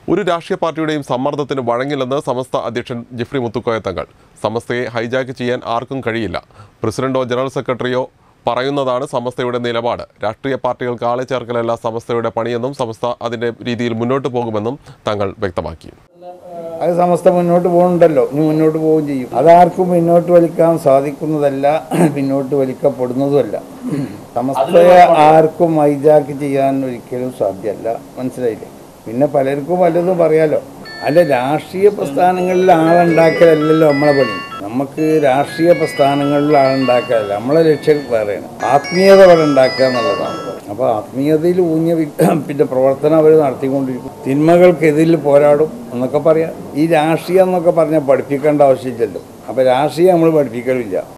ഒരു രാഷ്ട്രീയ പാർട്ടിയുടെയും സമ്മർദ്ദത്തിന് വഴങ്ങില്ലെന്ന് സമസ്ത അധ്യക്ഷൻ ജിഫ്രി മുത്തുക്കോയ തങ്ങൾ സമസ്തയെ ഹൈജാക്ക് ചെയ്യാൻ ആർക്കും കഴിയില്ല പ്രസിഡന്റോ ജനറൽ സെക്രട്ടറിയോ പറയുന്നതാണ് സമസ്തയുടെ നിലപാട് രാഷ്ട്രീയ പാർട്ടികൾക്ക് ആളെ ചേർക്കലല്ല സമസ്തയുടെ പണിയെന്നും സമസ്ത അതിന്റെ രീതിയിൽ മുന്നോട്ട് പോകുമെന്നും തങ്ങൾ വ്യക്തമാക്കി അത് സമസ്ത മുന്നോട്ട് പോകുന്നുണ്ടല്ലോ ഇനി മുന്നോട്ട് പോവുകയും ചെയ്യും അതാർക്കും മുന്നോട്ട് വലിക്കാൻ സാധിക്കുന്നതല്ല പിന്നോട്ട് വലിക്കപ്പെടുന്നതുമല്ല സമസ്തയെ ആർക്കും ഹൈജാക്ക് ചെയ്യാൻ ഒരിക്കലും സാധ്യമല്ല മനസ്സിലായില്ലേ പിന്നെ പലർക്കും പലതും പറയാലോ അല്ല രാഷ്ട്രീയ പ്രസ്ഥാനങ്ങളിൽ ആളുണ്ടാക്കലല്ലല്ലോ നമ്മളെ പണി നമുക്ക് രാഷ്ട്രീയ പ്രസ്ഥാനങ്ങളിൽ ആളുണ്ടാക്കലല്ല നമ്മളെ ലക്ഷ്യം വേറെയാണ് ആത്മീയത അവിടെ ഉണ്ടാക്കുക എന്നുള്ളതാണ് അപ്പോൾ ആത്മീയതയിൽ ഊന്നിയ വി- പിന്നെ പ്രവർത്തനം അവർ നടത്തിക്കൊണ്ടിരിക്കും തിന്മകൾക്കെതിരിൽ പോരാടും എന്നൊക്കെ പറയാം ഈ രാഷ്ട്രീയം എന്നൊക്കെ പറഞ്ഞാൽ പഠിപ്പിക്കേണ്ട ആവശ്യമില്ലല്ലോ അപ്പോൾ രാഷ്ട്രീയം നമ്മൾ പഠിപ്പിക്കലില്ല